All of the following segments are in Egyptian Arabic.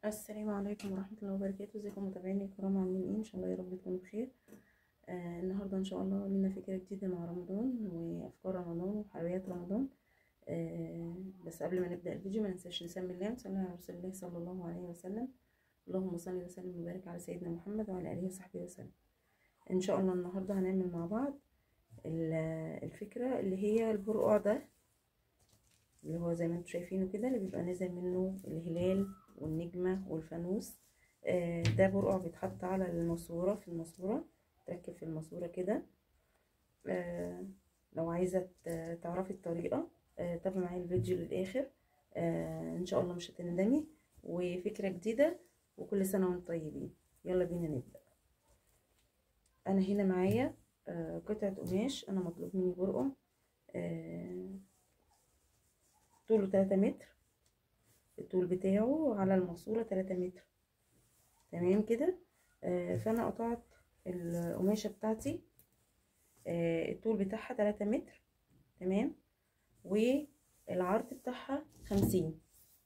السلام عليكم ورحمة الله وبركاته ازيكم متابعيني الكرام عاملين ايه ان شاء الله يا رب تكونوا بخير آه النهاردة ان شاء الله لنا فكرة جديدة مع رمضان وافكار رمضان وحلويات رمضان آه بس قبل ما نبدأ الفيديو ما ننساش نسمي الله ونصلي على رسول الله صلى الله عليه وسلم اللهم صل وسلم وبارك على سيدنا محمد وعلى اله وصحبه وسلم ان شاء الله النهاردة هنعمل مع بعض الفكرة اللي هي البرقع ده اللي هو زي ما انتم شايفينه كده اللي بيبقى نازل منه الهلال والنجمة والفانوس آه ده برقع بيتحط على الماسورة في الماسورة تركب في الماسورة كده آه لو عايزة تعرفي الطريقة آه تابعي معايا الفيديو للآخر آه ان شاء الله مش هتندمي وفكرة جديدة وكل سنة وانتم طيبين يلا بينا نبدأ انا هنا معايا آه قطعة قماش انا مطلوب مني برقع آه طوله تلاتة متر الطول بتاعه على الماسورة تلاتة متر تمام كده آه فانا قطعت القماشة بتاعتي آه الطول بتاعها تلاتة متر تمام والعرض بتاعها خمسين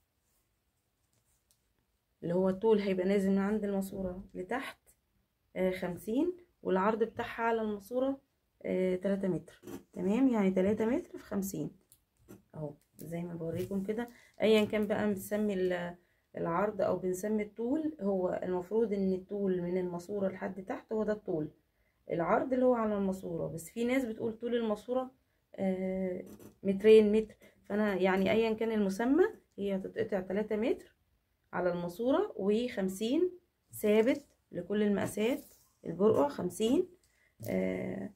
اللي هو الطول هيبقى نازل من عند الماسورة لتحت آه خمسين والعرض بتاعها على الماسورة آه تلاتة متر تمام يعني تلاتة متر في خمسين اهو زي ما بوريكم كده ايا كان بقى بنسمي العرض او بنسمي الطول هو المفروض ان الطول من الماسوره لحد تحت هو ده الطول العرض اللي هو على الماسوره بس في ناس بتقول طول الماسوره آه مترين متر فانا يعني ايا كان المسمى هي هتتقطع 3 متر على الماسوره و50 ثابت لكل المقاسات البرقع 50 آه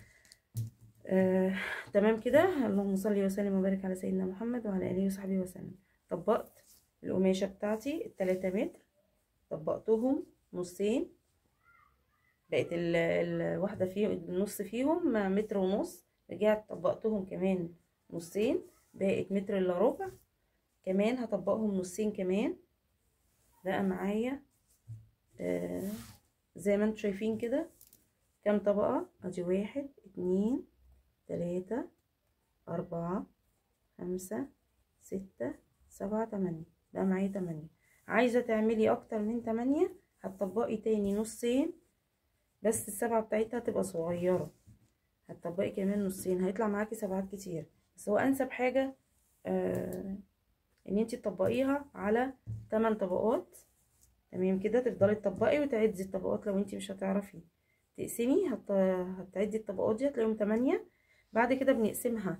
آه، تمام كده اللهم صل وسلم وبارك على سيدنا محمد وعلى اله وصحبه وسلم طبقت القماشه بتاعتي التلاتة متر طبقتهم نصين بقت الواحده فيهم النص فيهم متر ونص رجعت طبقتهم كمان نصين بقت متر الا ربع كمان هطبقهم نصين كمان بقى معايا آه زي ما انتم شايفين كده كام طبقه ادي واحد اتنين تلاتة أربعة خمسة ستة سبعة تمانية بقى معايا تمانية عايزة تعملي أكتر من تمانية هتطبقي تاني نصين بس السبعة بتاعتها تبقى صغيرة هتطبقي كمان نصين هيطلع معاكي سبعات كتير بس هو أنسب حاجة آه إن انتي تطبقيها على تمن طبقات تمام كده تفضلي تطبقي وتعدي الطبقات لو انتي مش هتعرفي تقسمي هت... هتعدي الطبقات دي هتلاقيهم تمانية بعد كده بنقسمها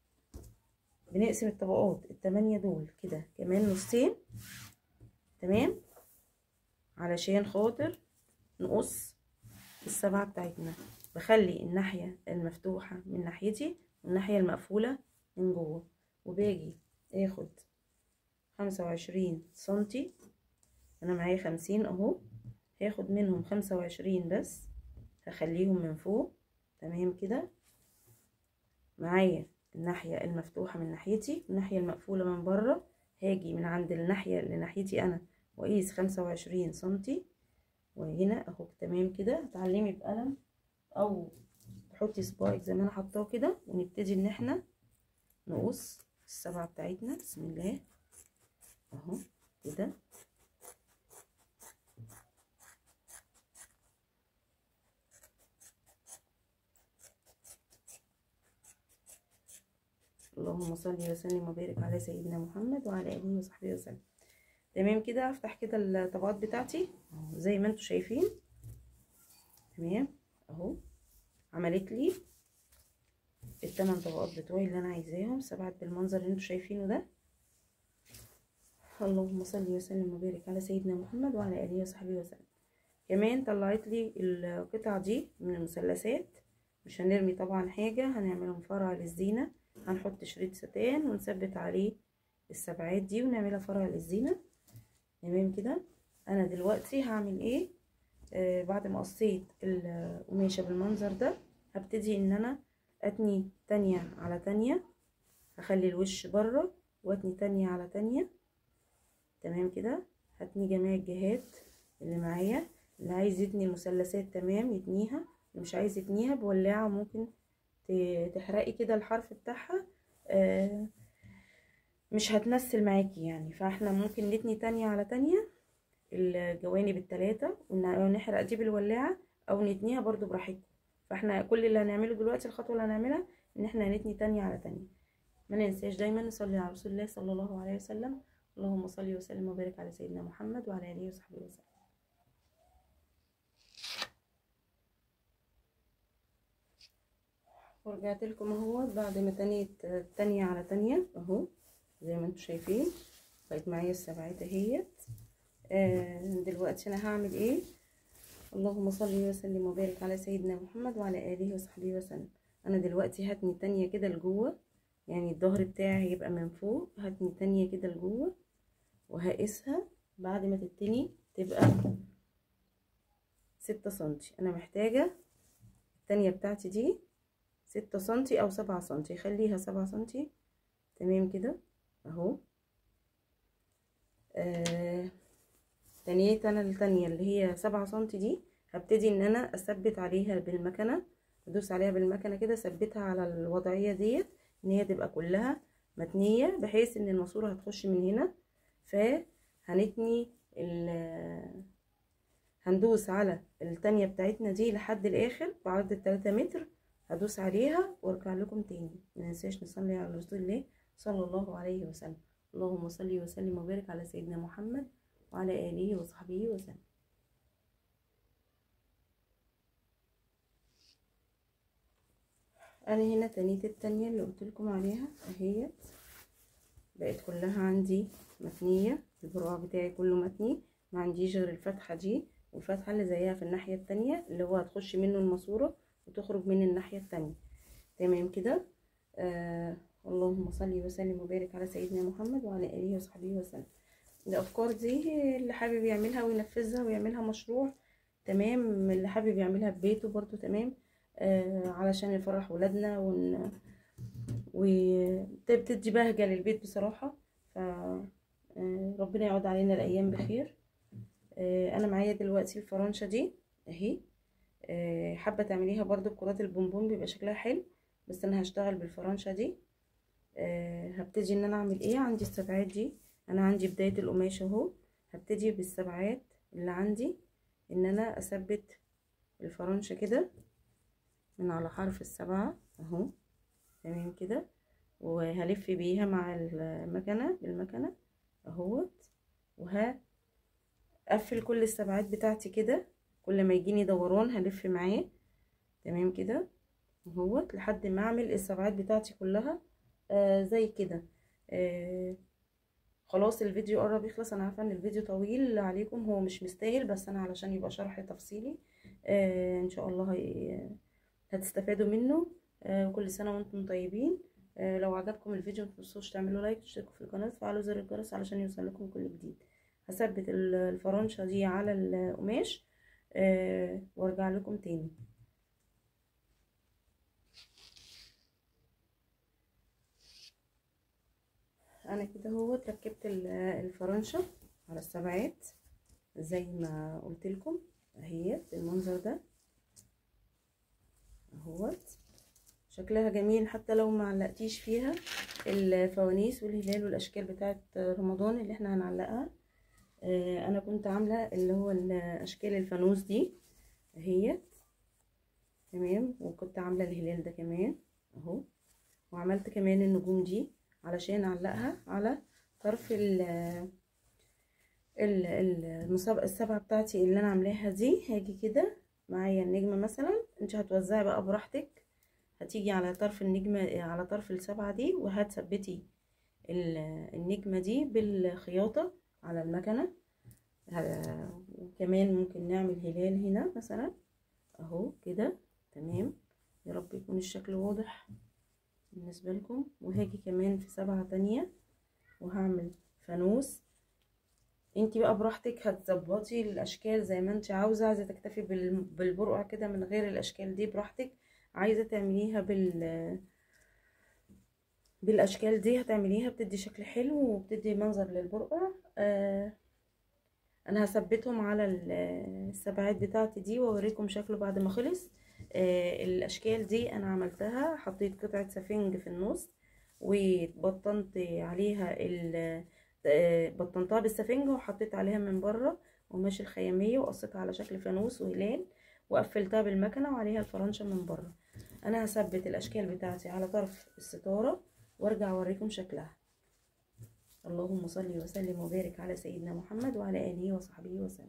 بنقسم الطبقات التمانية دول كده كمان نصين تمام علشان خاطر نقص السبعة بتاعتنا بخلي الناحية المفتوحة من ناحيتي والناحية المقفولة من جوه وباجي اخد خمسة وعشرين سنتي انا معايا خمسين اهو هاخد منهم خمسة وعشرين بس هخليهم من فوق تمام كده معايا الناحية المفتوحة من ناحيتي والناحية المقفولة من بره هاجي من عند الناحية اللي ناحيتي انا واقيس خمسة وعشرين سنتي وهنا اهو تمام كده هتعلمي بقلم او تحطي صباعك زي ما انا حطاه كده ونبتدي ان احنا نقص السبعة بتاعتنا بسم الله اهو كده اللهم صل وسلم وبارك على سيدنا محمد وعلى اله وصحبه وسلم تمام كده افتح كده الطبقات بتاعتي زي ما انتم شايفين تمام اهو عملت لي الثمان طبقات بتوعي اللي انا عايزاهم سبعت بالمنظر اللي انتم شايفينه ده اللهم صل وسلم وبارك على سيدنا محمد وعلى اله وصحبه وسلم كمان طلعت لي القطع دي من المثلثات مش هنرمي طبعا حاجه هنعملهم فرع للزينه هنحط شريط ستان ونثبت عليه السبعات دي ونعملها فرع للزينة تمام كده انا دلوقتي هعمل ايه آه بعد ما قصيت القماشة بالمنظر ده هبتدي ان انا اتني تانية على تانية هخلي الوش بره واتني تانية على تانية تمام كده هتني جميع الجهات اللي معايا اللي عايز يتني المثلثات تمام يتنيها اللي مش عايز يتنيها بولاعة ممكن تحرقي كده الحرف بتاعها آه مش هتنسل معاكي يعني فاحنا ممكن نتني تانية على تانية الجوانب التلاتة ونحرق دي بالولاعة او نتنيها برضو براحتكم فاحنا كل اللي هنعمله دلوقتي الخطوة اللي هنعملها ان احنا هنتني تانية على تانية ما ننساش دايما نصلي على رسول الله صلى الله عليه وسلم اللهم صل وسلم وبارك على سيدنا محمد وعلى اله وصحبه وسلم ورجعت لكم اهو بعد ما تنيت تانية على تانية اهو زي ما انتم شايفين بقت معايا السبعات اهيت آه دلوقتي انا هعمل ايه اللهم صل وسلم وبارك على سيدنا محمد وعلى اله وصحبه وسلم انا دلوقتي هتني تانية كده لجوه يعني الظهر بتاعي هيبقى من فوق هتني تانية كده لجوه وهقيسها بعد ما تتني تبقى ستة سنتي انا محتاجة التانية بتاعتي دي ستة سنتي او سبعة سنتي خليها سبعة سنتي تمام كده اهو آه تنيت انا التانية اللي هي سبعة سنتي دي هبتدي ان انا اثبت عليها بالمكنة ادوس عليها بالمكنة كده اثبتها على الوضعية ديت ان هي تبقى كلها متنية بحيث ان الماسورة هتخش من هنا فهنتني هندوس على التانية بتاعتنا دي لحد الاخر بعرض التلاتة متر هدوس عليها وارجع لكم تاني مننساش نصلي على رسول الله صلى الله عليه وسلم اللهم صل وسلم وبارك على سيدنا محمد وعلى آله وصحبه وسلم انا هنا تنيت التانية اللي قلت لكم عليها اهيت بقت كلها عندي متنية البرقع بتاعي كله متني ما عنديش غير الفتحة دي والفتحة اللي زيها في الناحية التانية اللي هو هتخش منه الماسورة وتخرج من الناحية التانية تمام كده آه اللهم صل وسلم وبارك على سيدنا محمد وعلى اله وصحبه وسلم الافكار دي اللي حابب يعملها وينفذها ويعملها مشروع تمام اللي حابب يعملها في بيته برضو تمام آه علشان يفرح ولادنا ون... وبتدي بهجة للبيت بصراحة ف آه ربنا يعود علينا الايام بخير آه انا معايا دلوقتي الفرنشة دي اهي آه حابة تعمليها برضو بكرات البونبون بيبقى شكلها حلو بس انا هشتغل بالفرنشة دي آه هبتدي ان انا اعمل ايه عندي السبعات دي انا عندي بداية القماش اهو هبتدي بالسبعات اللي عندي ان انا اثبت الفرنشة كده من على حرف السبعة اهو تمام كده وهلف بيها مع المكنة بالمكنة اهوت وهقفل كل السبعات بتاعتي كده كل ما يجيني دوران هلف معاه تمام كده اهوت لحد ما اعمل السبعات بتاعتي كلها آه زي كده آه خلاص الفيديو قرب يخلص انا عارفه ان الفيديو طويل عليكم هو مش مستاهل بس انا علشان يبقى شرح تفصيلي آه ان شاء الله هي هتستفادوا منه آه كل سنه وانتم طيبين آه لو عجبكم الفيديو متنسوش تعملوا لايك وتشتركوا في القناه وتفعلوا زر الجرس علشان يوصلكم كل جديد هثبت الفرنشه دي على القماش آه وارجع لكم تاني انا كده هو ركبت الفرنشه على السبعات زي ما قلت لكم اهي بالمنظر ده اهوت شكلها جميل حتى لو ما علقتيش فيها الفوانيس والهلال والاشكال بتاعه رمضان اللي احنا هنعلقها آه انا كنت عامله اللي هو الاشكال الفانوس دي اهيت تمام وكنت عامله الهلال ده كمان اهو وعملت كمان النجوم دي علشان اعلقها على طرف ال ال المسابقه السبعه بتاعتي اللي انا عاملاها دي هاجي كده معايا النجمه مثلا انت هتوزعي بقى براحتك هتيجي على طرف النجمه على طرف السبعه دي وهتثبتي النجمه دي بالخياطه على المكنه وكمان ممكن نعمل هلال هنا مثلا اهو كده تمام يا رب يكون الشكل واضح بالنسبة لكم وهاجي كمان في سبعة تانية وهعمل فانوس انتي بقى براحتك هتظبطي الاشكال زي ما انت عاوزة عايزة تكتفي بالبرقع كده من غير الاشكال دي براحتك عايزة تعمليها بال بالاشكال دي هتعمليها بتدي شكل حلو وبتدي منظر للبرقع آه انا هثبتهم على السبعات بتاعتي دي واوريكم شكله بعد ما خلص آه الاشكال دي انا عملتها حطيت قطعه سفنج في النص وبطنت عليها ال بطنتها بالسفنج وحطيت عليها من بره قماش الخياميه وقصيتها على شكل فانوس وهلال وقفلتها بالمكنه وعليها الفرنشه من بره انا هثبت الاشكال بتاعتي على طرف الستاره وارجع اوريكم شكلها اللهم صل وسلم وبارك على سيدنا محمد وعلى اله وصحبه وسلم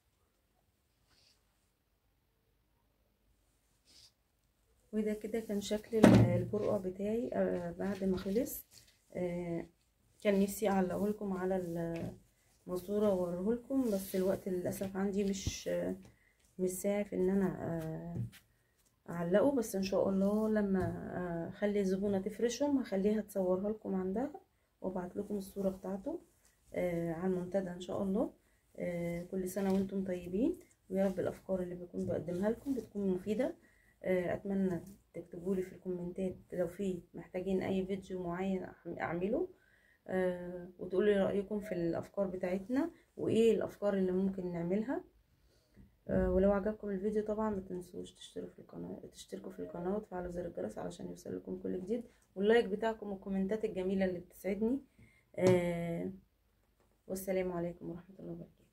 وده كده كان شكل البرقع بتاعي بعد ما خلص كان نفسي اعلقه لكم على الماسوره واوريه لكم بس الوقت للاسف عندي مش مش ساعف ان انا اعلقه بس ان شاء الله لما اخلي الزبونه تفرشهم هخليها تصورها لكم عندها وابعت لكم الصوره بتاعته على المنتدى ان شاء الله كل سنه وانتم طيبين ويا رب الافكار اللي بكون بقدمها لكم بتكون مفيده اتمنى تكتبوا لي في الكومنتات لو في محتاجين اي فيديو معين اعمله أه وتقولوا لي رايكم في الافكار بتاعتنا وايه الافكار اللي ممكن نعملها أه ولو عجبكم الفيديو طبعا ما تنسوش تشتركوا في القناه تشتركوا في القناه وتفعلوا زر الجرس علشان يوصل لكم كل جديد واللايك بتاعكم والكومنتات الجميله اللي بتسعدني أه والسلام عليكم ورحمه الله وبركاته